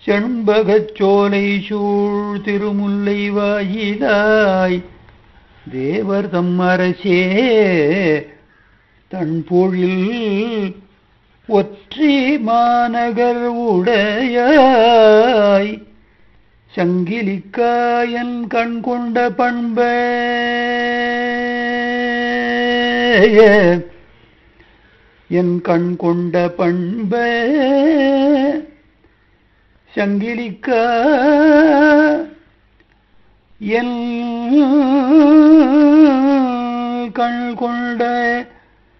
செண்பகச் சோலை சூழ் திருமுல்லை வாயிலாய் தேவர் தம் அரசே தன்பொழில் ஒற்றி மாநகர் உடையாய் சங்கிலிக்காயன் கண் கொண்ட பண்ப என் கண் கொண்ட பண்ப சங்கிலிக்கா என் கண் கொண்ட